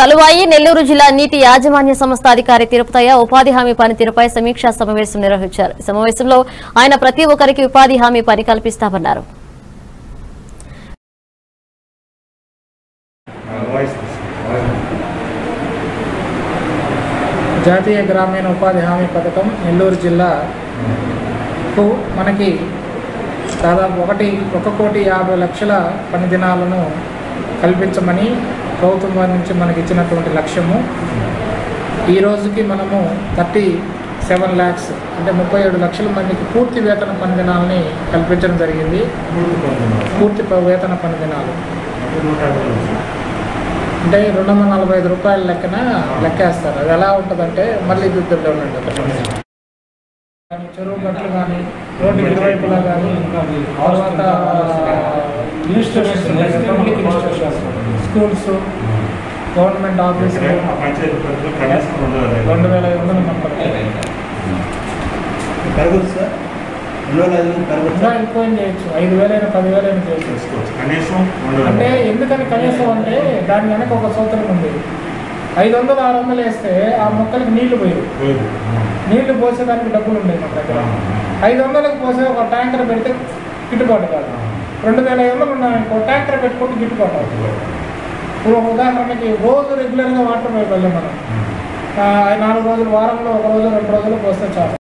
కలువాయి నెల్లూరు జిల్లా నీటి యాజమాన్య సంస్థ అధికారి తిరుపతయ్య ఉపాధి హామీ పనితీరుపై సమీక్షా సమావేశం నిర్వహించారు ఈ సమావేశంలో ఆయన ప్రతి ఒక్కరికి ఉపాధి హామీ పని కల్పిస్తామన్నారు జాతీయ గ్రామీణ ఉపాధి హామీ పథకం నెల్లూరు జిల్లాకు మనకి దాదాపు ఒకటి ఒక కోటి యాభై లక్షల పని దినాలను కల్పించమని ప్రభుత్వం వారి నుంచి మనకి ఇచ్చినటువంటి లక్ష్యము ఈ రోజుకి మనము థర్టీ సెవెన్ ల్యాక్స్ అంటే ముప్పై ఏడు లక్షల మందికి పూర్తి వేతన పని దినాలని కల్పించడం జరిగింది పూర్తి ప- వేతన పని దినాలు అంటే రెండు వందల నలభై ఐదు రూపాయల లెక్కన లెక్కేస్తారు అది ఎలా ఉంటుందంటే మళ్ళీ దిద్దుల్లో ఉండండి కానీ చెరువు గట్లు కానీ రోడ్డు ఇరువైపులా కానీ తర్వాత institutions public institutions schools government ఆఫీసులు రెండు వేల ఐదు వందలు మనకు పెరగదు సార్ రెండు వేల ఐదు వందలు పెరగదు ఇంకా ఎక్కువ ఏం చేయొచ్చు ఐదు వేలైనా పదివేలైనా చేయొచ్చు కనీసం అంటే ఎందుకని కనీసం అంటే దాని వెనక ఒక సూత్రం ఉంది ఐదు వందలు ఆరు వందలు వేస్తే ఆ మొక్కలకి నీళ్లు పోయి నీళ్లు పోసేదానికి డబ్బులు ఉన్నాయి మన దగ్గర ఐదు వందలకు పోసే ఒక ట్యాంకర్ పెడితే గిట్టుబాటు కాదు రెండు వేల ఐదు వందలు ఉన్నాయి ఒక ట్యాంకర్ పెట్టుకుంటే గిట్టుబాటు అవుతుంది ఇప్పుడు ఒక ఉదాహరణకి రోజు రెగ్యులర్గా వాటర్ పైపు వెళ్ళాం మనం ఆ, నాలుగు రోజులు వారంలో ఒక రోజు రెండు రోజులు పోస్తే చాలు